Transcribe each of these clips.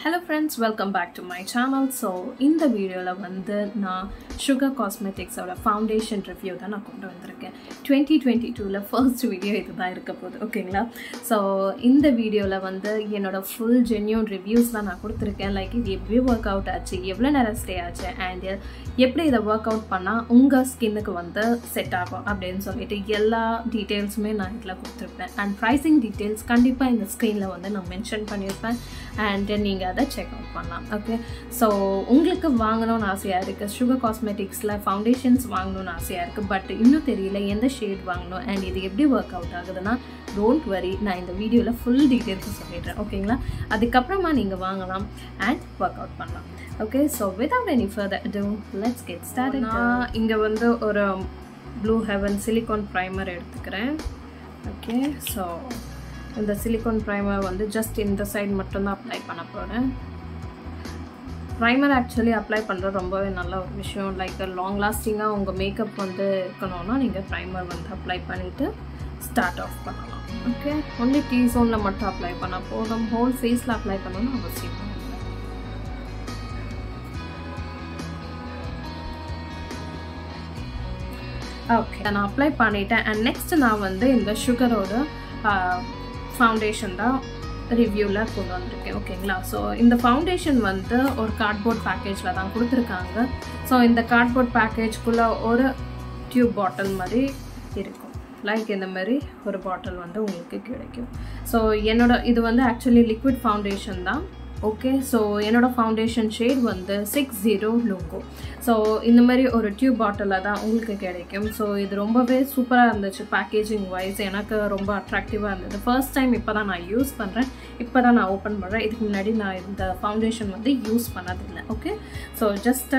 hello friends welcome back to my channel so இந்த வீடியோவில் வந்து நான் சுகர் காஸ்மெட்டிக்ஸோட ஃபவுண்டேஷன் ரிவ்யூ தான் நான் கொண்டு வந்திருக்கேன் டுவெண்ட்டி டுவெண்ட்டி டூவில் ஃபர்ஸ்ட் வீடியோ இது தான் இருக்க போகுது ஓகேங்களா ஸோ இந்த வீடியோவில் வந்து என்னோட ஃபுல் ஜென்யூன் ரிவ்யூஸ் தான் நான் கொடுத்துருக்கேன் லைக் இது எப்படி ஒர்க் அவுட் ஆச்சு எவ்வளோ நேரம் ஸ்டே ஆச்சு அண்ட் எப்படி இதை ஒர்க் அவுட் பண்ணால் உங்கள் ஸ்கின்னுக்கு வந்து செட் ஆகும் அப்படின்னு சொல்லிட்டு எல்லா டீட்டெயில்ஸுமே நான் இதில் கொடுத்துருப்பேன் அண்ட் ப்ரைஸிங் டீட்டெயில்ஸ் கண்டிப்பாக இந்த ஸ்க்ரீனில் வந்து நான் மென்ஷன் பண்ணியிருப்பேன் அண்ட் நீங்கள் அதை செக் அவுட் பண்ணலாம் ஓகே ஸோ உங்களுக்கு வாங்கணும்னு ஆசையாக இருக்குது சுகர் காஸ்மெட்டிக்ஸில் ஃபவுண்டேஷன்ஸ் வாங்கணும்னு ஆசையாக இருக்குது பட் இன்னும் தெரியல எந்த ஷேட் வாங்கணும் அண்ட் இது எப்படி ஒர்க் அவுட் ஆகுதுன்னா டோன்ட் வரி நான் இந்த வீடியோவில் ஃபுல் டீட்டெயில்ஸ் சொல்லிடுறேன் ஓகேங்களா அதுக்கப்புறமா நீங்கள் வாங்கலாம் அண்ட் ஒர்க் அவுட் பண்ணலாம் okay so without any further do let's get start நான் இங்கே வந்து ஒரு ப்ளூ ஹெவன் சிலிகான் ப்ரைமர் எடுத்துக்கிறேன் ஓகே ஸோ இந்த சிலிகான் ப்ரைமர் வந்து ஜஸ்ட் இந்த சைடு மட்டும்தான் அப்ளை பண்ண போகிறேன் ப்ரைமர் ஆக்சுவலி அப்ளை பண்ணுறது ரொம்பவே நல்ல ஒரு விஷயம் லைக் லாங் லாஸ்டிங்காக உங்கள் மேக்கப் வந்து இருக்கணும்னா நீங்கள் ப்ரைமர் வந்து அப்ளை பண்ணிவிட்டு ஸ்டார்ட் ஆஃப் பண்ணலாம் ஓகே ஒன்லி டீ ஜோனில் மட்டும் அப்ளை பண்ணால் போதும் ஹோல் ஃபேஸில் அப்ளை பண்ணணும்னு அவசியம் இல்லை ஓகே நான் அப்ளை பண்ணிட்டேன் அண்ட் நெக்ஸ்ட் நான் வந்து இந்த சுகரோட ஃபவுண்டேஷன் தான் ரிவ்யூவில் கொண்டு வந்திருக்கேன் ஓகேங்களா ஸோ இந்த ஃபவுண்டேஷன் வந்து ஒரு கார்ட்போர்ட் பேக்கேஜில் தான் கொடுத்துருக்காங்க ஸோ இந்த கார்ட்போர்ட் பேக்கேஜ்குள்ளே ஒரு டியூப் பாட்டில் மாதிரி இருக்கும் லைக் இந்த மாதிரி ஒரு பாட்டில் வந்து உங்களுக்கு கிடைக்கும் ஸோ என்னோட இது வந்து ஆக்சுவலி லிக்விட் ஃபவுண்டேஷன் தான் ஓகே ஸோ என்னோடய ஃபவுண்டேஷன் ஷேட் வந்து சிக்ஸ் ஜீரோ லோகோ ஸோ இந்த மாதிரி ஒரு டியூப் பாட்டிலில் தான் உங்களுக்கு கிடைக்கும் ஸோ இது ரொம்பவே சூப்பராக இருந்துச்சு பேக்கேஜிங் வைஸ் எனக்கு ரொம்ப அட்ராக்டிவாக இருந்தது ஃபர்ஸ்ட் டைம் இப்போ தான் நான் யூஸ் பண்ணுறேன் இப்போ தான் நான் ஓப்பன் பண்ணுறேன் இதுக்கு முன்னாடி நான் இந்த ஃபவுண்டேஷன் வந்து யூஸ் பண்ணதில்லை ஓகே ஸோ ஜஸ்ட்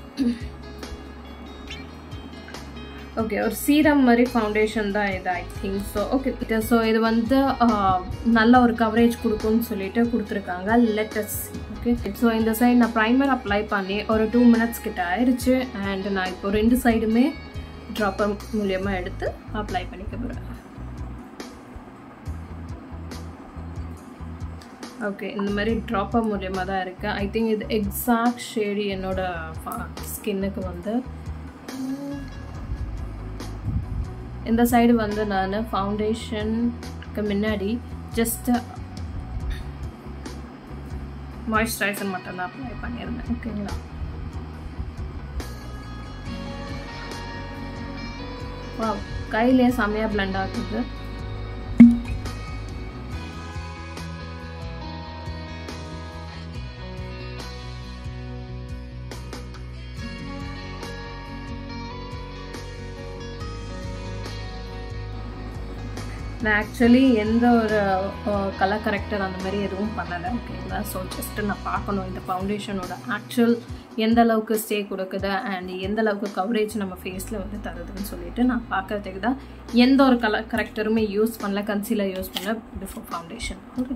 ஓகே ஒரு சீரம் மாதிரி ஃபவுண்டேஷன் தான் இது I think so okay so இது வந்து நல்ல ஒரு கவரேஜ் கொடுக்கும்னு சொல்லிட்டு கொடுத்துருக்காங்க லெட்டஸ் ஓகே ஸோ இந்த சைடு நான் ப்ரைமர் அப்ளை பண்ணி ஒரு டூ மினிட்ஸ் கிட்ட ஆயிடுச்சு அண்ட் நான் இப்போ ரெண்டு சைடுமே ட்ராப்பர் மூலியமாக எடுத்து அப்ளை பண்ணிக்க போகிறேன் ஓகே இந்த மாதிரி ட்ராப்பர் மூலியமாக தான் இருக்குது ஐ திங்க் இது எக்ஸாக்ட் ஷேடு என்னோட ஸ்கின்னுக்கு வந்து இந்த சைடு வந்து நான் ஃபவுண்டேஷனுக்கு முன்னாடி ஜஸ்ட்டு மாய்ஸ்சரைசர் மட்டும்தான் அப்ளை பண்ணியிருந்தேன் ஓகேங்களா வா கையிலே செம்மையாக பிளண்ட் ஆகுது நான் ஆக்சுவலி எந்த ஒரு கலர் கரெக்டர் அந்த மாதிரி எதுவும் பண்ணலை ஓகேங்களா ஸோ ஜஸ்ட்டு நான் பார்க்கணும் இந்த ஃபவுண்டேஷனோட ஆக்சுவல் எந்த அளவுக்கு ஸ்டே கொடுக்குது அண்ட் எந்த அளவுக்கு கவரேஜ் நம்ம ஃபேஸில் வந்து தருதுன்னு சொல்லிட்டு நான் பார்க்கறதுக்கு தான் எந்த ஒரு கலர் கரெக்டருமே யூஸ் பண்ணல கன்சீலர் யூஸ் பண்ணல பிஃபோர் ஃபவுண்டேஷன் ஓகே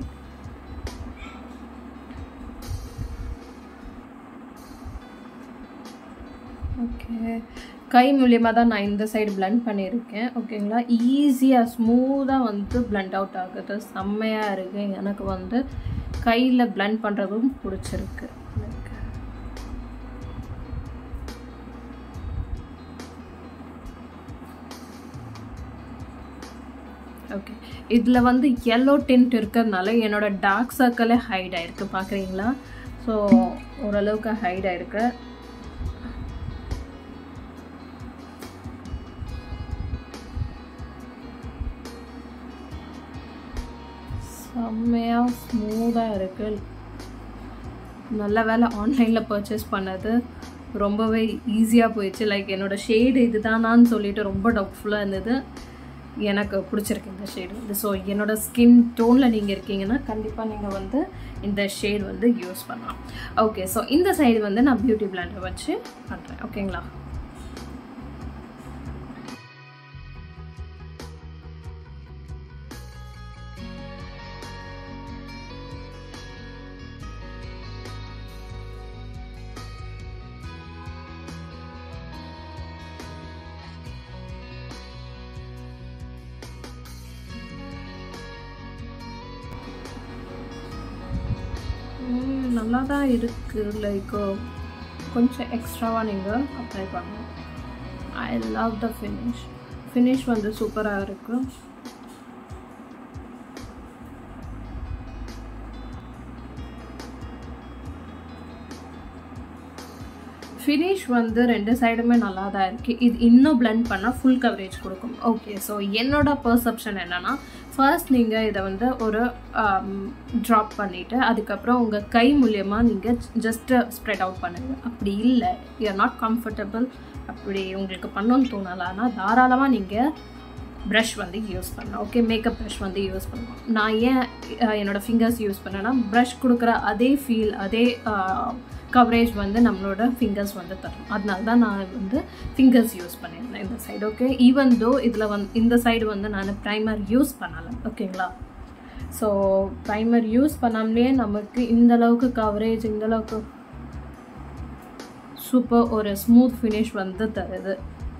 ஓகே கை மூலியமாக தான் நான் இந்த சைடு பிளண்ட் பண்ணியிருக்கேன் ஓகேங்களா ஈஸியாக ஸ்மூத்தாக வந்து பிளண்ட் அவுட் ஆகுது செம்மையாக இருக்குது எனக்கு வந்து கையில் பிளண்ட் பண்ணுறதும் பிடிச்சிருக்கு ஓகே இதில் வந்து எல்லோ டென்ட் இருக்கிறதுனால என்னோடய டார்க் சர்க்கிளே ஹைட் ஆகிருக்கு பார்க்குறீங்களா ஸோ ஓரளவுக்கு ஹைட் ஆகிருக்கு செம்மையாக ஸ்மூத்தாக இருக்குது நல்ல வேலை ஆன்லைனில் பர்ச்சேஸ் பண்ணது ரொம்பவே ஈஸியாக போயிடுச்சு லைக் என்னோடய ஷேடு இது தானான்னு சொல்லிட்டு ரொம்ப டவுட்ஃபுல்லாக இருந்தது எனக்கு பிடிச்சிருக்கு இந்த ஷேடு வந்து ஸோ என்னோடய ஸ்கின் டோனில் நீங்கள் இருக்கீங்கன்னா கண்டிப்பாக நீங்கள் வந்து இந்த ஷேட் வந்து யூஸ் பண்ணலாம் ஓகே ஸோ இந்த சைடு வந்து நான் பியூட்டி பிளாண்டர் வச்சு பண்ணுறேன் ஓகேங்களா நல்லா தான் இருக்குது லைக் கொஞ்சம் எக்ஸ்ட்ராவாக நீங்கள் அப்ளை பண்ணணும் I love the finish finish வந்து சூப்பராக இருக்குது ஃபினிஷ் வந்து ரெண்டு சைடுமே நல்லா தான் இருக்குது இது இன்னும் பிளெண்ட் பண்ணால் ஃபுல் கவரேஜ் கொடுக்கும் ஓகே ஸோ என்னோட பர்செப்ஷன் என்னென்னா ஃபர்ஸ்ட் நீங்கள் இதை வந்து ஒரு ட்ராப் பண்ணிவிட்டு அதுக்கப்புறம் உங்கள் கை மூலியமாக நீங்கள் ஜஸ்ட்டு ஸ்ப்ரெட் அவுட் பண்ணுங்கள் அப்படி இல்லை யூஆர் நாட் கம்ஃபர்டபுள் அப்படி உங்களுக்கு பண்ணணும்னு தோணலான்னா தாராளமாக நீங்கள் ப்ரஷ் வந்து யூஸ் பண்ணலாம் ஓகே மேக்கப் ப்ரஷ் வந்து யூஸ் பண்ணலாம் நான் ஏன் என்னோடய ஃபிங்கர்ஸ் யூஸ் பண்ணேன்னா ப்ரஷ் கொடுக்குற அதே ஃபீல் அதே கவரேஜ் வந்து நம்மளோட ஃபிங்கர்ஸ் வந்து தரும் அதனால தான் நான் வந்து ஃபிங்கர்ஸ் யூஸ் பண்ணியிருந்தேன் இந்த சைடு ஓகே ஈவன் தோ இதில் வந்து இந்த சைடு வந்து நான் ப்ரைமர் யூஸ் பண்ணலை ஓகேங்களா ஸோ ப்ரைமர் யூஸ் பண்ணாமலே நமக்கு இந்த அளவுக்கு கவரேஜ் இந்த அளவுக்கு சூப்பர் ஒரு ஸ்மூத் ஃபினிஷ் வந்து தருது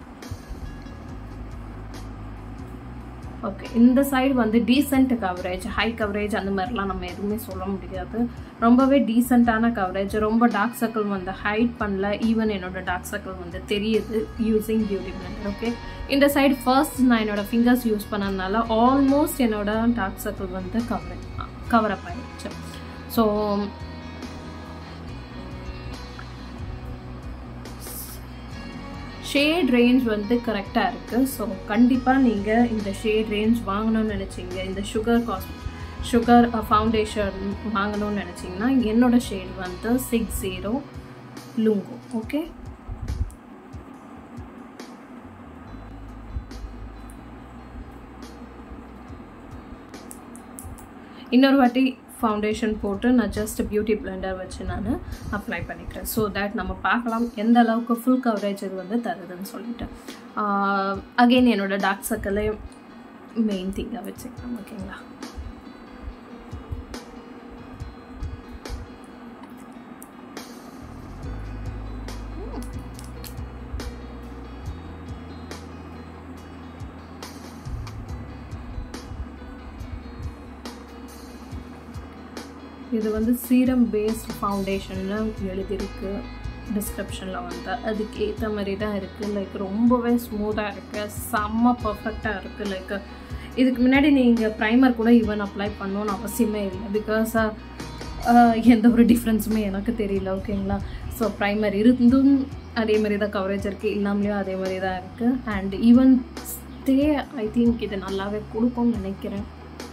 ஓகே இந்த சைடு வந்து டீசென்ட் கவரேஜ் ஹை கவரேஜ் அந்த மாதிரிலாம் நம்ம எதுவுமே சொல்ல முடியாது ரொம்பவே டீசெண்டான கவரேஜ் ரொம்ப டார்க் சர்க்கிள் வந்து ஹைட் பண்ணல ஈவன் என்னோட டார்க் சர்க்கிள் வந்து தெரியுது யூஸிங் பியூட்டி பிளண்டர் ஓகே இந்த சைடு ஃபர்ஸ்ட் நான் என்னோட ஃபிங்கர்ஸ் யூஸ் பண்ணதுனால ஆல்மோஸ்ட் என்னோட டார்க் சர்க்கிள் வந்து கவர் கவர் அப் ஆயிடுச்சு ஸோ ஷேட் ரேஞ்ச் வந்து கரெக்டாக இருக்குது ஸோ கண்டிப்பாக நீங்கள் இந்த ஷேட் ரேஞ்ச் வாங்கணும்னு நினச்சிங்க இந்த சுகர் காஸ்ட் சுகர் ஃபவுண்டேஷன் வாங்கணும்னு நினச்சிங்கன்னா என்னோட ஷேட் வந்து சிக்ஸ் ஜீரோ லுங்கோ ஓகே இன்னொரு வாட்டி ஃபவுண்டேஷன் போட்டு நான் ஜஸ்ட் பியூட்டி பிளெண்டர் வச்சு நான் அப்ளை பண்ணிக்கிறேன் ஸோ தேட் நம்ம பார்க்கலாம் எந்த அளவுக்கு ஃபுல் கவரேஜ் இது வந்து தருதுன்னு சொல்லிட்டு அகெயின் என்னோட டார்க் சர்க்கிளே மெயின் திங்காக வச்சுக்கலாம் ஓகேங்களா இது வந்து சீரம் பேஸ்ட் ஃபவுண்டேஷன்னு எழுதியிருக்கு டிஸ்கிரிப்ஷனில் வந்து அதுக்கு ஏற்ற மாதிரி தான் இருக்குது லைக் ரொம்பவே ஸ்மூத்தாக இருக்குது செம்ம பர்ஃபெக்டாக இருக்குது லைக் இதுக்கு முன்னாடி நீங்கள் ப்ரைமர் கூட ஈவன் அப்ளை பண்ணணும்னு அவசியமே இல்லை பிகாஸ் எந்த ஒரு டிஃப்ரென்ஸுமே எனக்கு தெரியல ஓகேங்களா ஸோ ப்ரைமர் இருந்தும் அதே மாதிரி தான் கவரேஜ் இருக்குது இல்லாமலேயும் அதே மாதிரி தான் இருக்குது and even stay I think இது நல்லாவே கொடுக்கும்னு நினைக்கிறேன்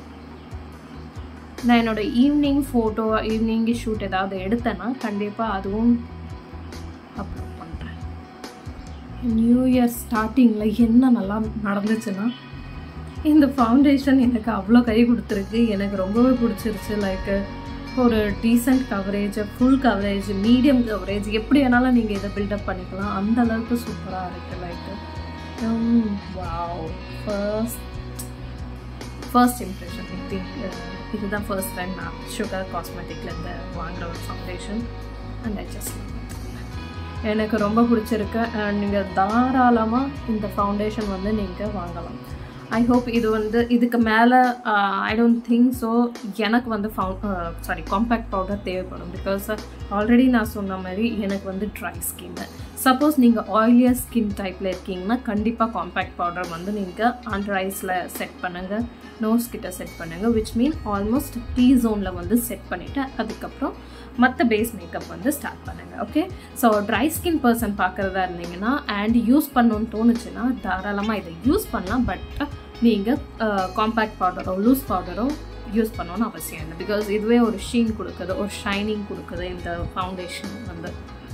நான் என்னோடய ஈவினிங் ஃபோட்டோ ஈவினிங் ஷூட் ஏதாவது எடுத்தேன்னா கண்டிப்பாக அதுவும் அப்லோட் பண்ணுறேன் நியூ இயர் ஸ்டார்டிங்கில் என்ன நல்லா நடந்துச்சுன்னா இந்த ஃபவுண்டேஷன் எனக்கு அவ்வளோ கை கொடுத்துருக்கு எனக்கு ரொம்பவே பிடிச்சிருச்சு லைக் ஒரு decent coverage full coverage medium coverage எப்படி வேணாலும் நீங்கள் இதை பில்டப் பண்ணிக்கலாம் அந்த அளவுக்கு சூப்பராக இருக்குது like wow first first impression I think இதுதான் ஃபர்ஸ்ட் டைம் நான் சுகர் காஸ்மெட்டிக்லேருந்து வாங்குகிற ஒரு ஃபவுண்டேஷன் அண்ட் ஐ ஜஸ்ட் எனக்கு ரொம்ப பிடிச்சிருக்கு அண்ட் நீங்கள் தாராளமாக இந்த ஃபவுண்டேஷன் வந்து நீங்கள் வாங்கலாம் ஐ ஹோப் இது வந்து இதுக்கு மேலே ஐ டோன்ட் திங்க் ஸோ எனக்கு வந்து ஃபவு சாரி காம்பேக்ட் பவுடர் தேவைப்படும் பிகாஸ் ஆல்ரெடி நான் சொன்ன மாதிரி எனக்கு வந்து ட்ரை ஸ்கின்னு சப்போஸ் நீங்கள் ஆயிலியர் ஸ்கின் டைப்பில் இருக்கீங்கன்னா கண்டிப்பாக காம்பேக்ட் பவுடர் வந்து நீங்கள் அண்டர் ஐஸில் செட் பண்ணுங்கள் நோஸ் கிட்ட செட் பண்ணுங்கள் விச் மீன் ஆல்மோஸ்ட் டீ ஜோனில் வந்து செட் பண்ணிவிட்டு அதுக்கப்புறம் மற்ற பேஸ் மேக்கப் வந்து ஸ்டார்ட் பண்ணுங்கள் okay so dry skin person பார்க்குறதா இருந்தீங்கன்னா அண்ட் யூஸ் பண்ணணும்னு தோணுச்சுன்னா தாராளமாக இதை யூஸ் பண்ணலாம் பட் நீங்கள் காம்பேக்ட் பவுடரோ லூஸ் பவுடரோ யூஸ் பண்ணணும்னு அவசியம் இல்லை பிகாஸ் இதுவே ஒரு ஷீன் கொடுக்குது ஒரு ஷைனிங் கொடுக்குது இந்த ஃபவுண்டேஷன் வந்து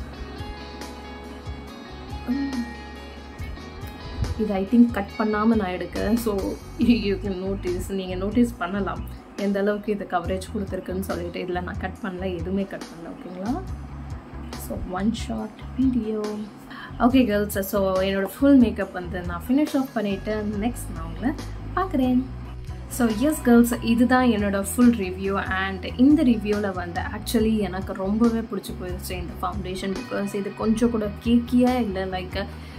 இது ஐ திங்க் கட் பண்ணாமல் நான் எடுக்கிறேன் ஸோ யூ கேன் நோட்டீஸ் நீங்கள் நோட்டீஸ் பண்ணலாம் எந்த அளவுக்கு இது கவரேஜ் கொடுத்துருக்குன்னு சொல்லிட்டு இதில் நான் கட் பண்ணல எதுவுமே கட் பண்ணல ஓகேங்களா so one short video okay girls so என்னோடய ஃபுல் மேக்கப் வந்து நான் ஃபினிஷ் ஆஃப் பண்ணிவிட்டு நெக்ஸ்ட் நான் உங்களை பார்க்குறேன் ஸோ எஸ் கேர்ள்ஸ் இதுதான் என்னோடய ஃபுல் ரிவ்யூ அண்ட் இந்த ரிவ்யூவில் வந்து ஆக்சுவலி எனக்கு ரொம்பவே பிடிச்சி போயிடுச்சு இந்த ஃபவுண்டேஷன் பிகாஸ் இது கொஞ்சம் கூட கேக்கியாக இல்லை லைக்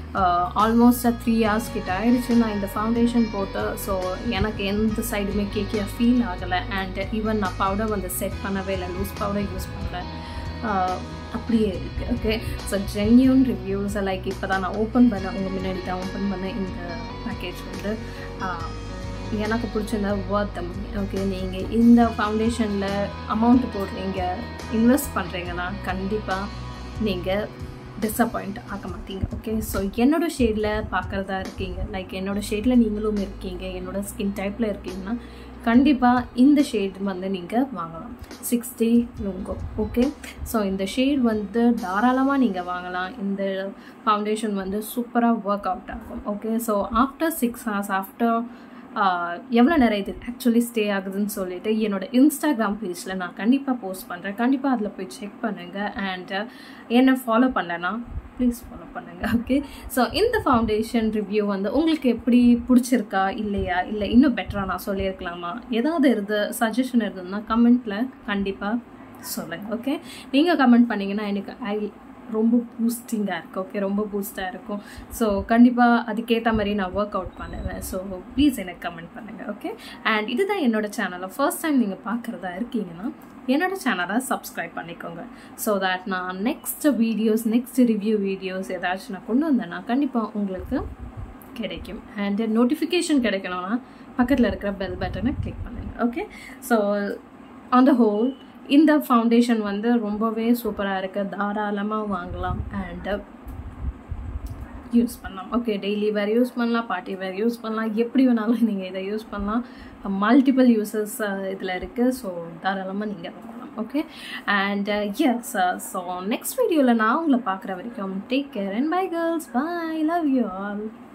ஆல்மோஸ்ட் த்ரீ ஹவர்ஸ் கிட்ட ஆயிடுச்சு நான் இந்த ஃபவுண்டேஷன் போட்டு ஸோ எனக்கு எந்த சைடுமே கேக்கியாக ஃபீல் ஆகலை அண்ட் ஈவன் நான் பவுடர் வந்து செட் பண்ணவே இல்லை லூஸ் பவுடர் யூஸ் பண்ணல அப்படியே இருக்குது okay so genuine reviews like இப்போ தான் நான் ஓப்பன் பண்ணேன் உங்கள் முன்னாடி தான் ஓப்பன் பண்ணேன் இந்த பேக்கேஜ் வந்து எனக்கு பிடிச்சிருந்தா ஒர்த் மணி ஓகே நீங்கள் இந்த ஃபவுண்டேஷனில் அமௌண்ட் போடுறீங்க இன்வெஸ்ட் பண்ணுறீங்கன்னா கண்டிப்பாக நீங்கள் டிஸப்பாயிண்ட் ஆக மாட்டீங்க ஓகே ஸோ என்னோடய ஷேடில் பார்க்குறதா இருக்கீங்க லைக் என்னோடய ஷேடில் நீங்களும் இருக்கீங்க என்னோடய ஸ்கின் டைப்பில் இருக்கீங்கன்னா கண்டிப்பாக இந்த ஷேட் வந்து நீங்கள் வாங்கலாம் சிக்ஸ்டி லுங்கோ ஓகே ஸோ இந்த ஷேட் வந்து தாராளமாக நீங்கள் வாங்கலாம் இந்த ஃபவுண்டேஷன் வந்து சூப்பராக ஒர்க் அவுட் ஆகும் okay so after six hours after எவ்வளோ நேரம் இது ஆக்சுவலி ஸ்டே ஆகுதுன்னு சொல்லிட்டு என்னோடய இன்ஸ்டாகிராம் பேஜில் நான் கண்டிப்பாக போஸ்ட் பண்ணுறேன் கண்டிப்பாக அதில் போய் செக் பண்ணுங்கள் அண்ட் என்னை ஃபாலோ பண்ணலன்னா ப்ளீஸ் ஃபாலோ பண்ணுங்கள் ஓகே ஸோ இந்த ஃபவுண்டேஷன் ரிவ்யூ வந்து உங்களுக்கு எப்படி பிடிச்சிருக்கா இல்லையா இல்லை இன்னும் பெட்டராக நான் சொல்லியிருக்கலாமா ஏதாவது இருந்து சஜஷன் இருந்ததுன்னா கமெண்ட்டில் கண்டிப்பாக சொல்லுங்கள் ஓகே நீங்கள் கமெண்ட் பண்ணிங்கன்னா எனக்கு ஐ ரொம்ப பூஸ்டிங்காக இருக்கும் ஓகே ரொம்ப பூஸ்டாக இருக்கும் ஸோ கண்டிப்பாக அதுக்கேற்ற மாதிரி நான் ஒர்க் அவுட் பண்ணுவேன் ஸோ ப்ளீஸ் எனக்கு கமெண்ட் பண்ணுங்கள் ஓகே அண்ட் இதுதான் என்னோடய சேனலை ஃபர்ஸ்ட் டைம் நீங்கள் பார்க்குறதா இருக்கீங்கன்னா என்னோட சேனலை சப்ஸ்கிரைப் பண்ணிக்கோங்க ஸோ தட் நான் next videos next review videos ஏதாச்சும் நான் கொண்டு வந்தேன்னா கண்டிப்பாக உங்களுக்கு கிடைக்கும் அண்ட் நோட்டிஃபிகேஷன் கிடைக்கணும்னா பக்கத்தில் இருக்கிற பெல் பட்டனை கிளிக் பண்ணுங்கள் okay so on the whole இந்த ஃபவுண்டேஷன் வந்து ரொம்பவே சூப்பராக இருக்குது தாராளமாக வாங்கலாம் அண்டு யூஸ் பண்ணலாம் ஓகே டெய்லி வேர் யூஸ் பண்ணலாம் பார்ட்டி வேர் யூஸ் பண்ணலாம் எப்படி வேணாலும் நீங்கள் இதை யூஸ் பண்ணலாம் மல்டிபிள் யூசஸ் இதில் இருக்குது ஸோ தாராளமாக நீங்கள் வாங்கலாம் okay and yes so next வீடியோவில் நான் உங்களை பார்க்குற வரைக்கும் take care and bye girls bye love you all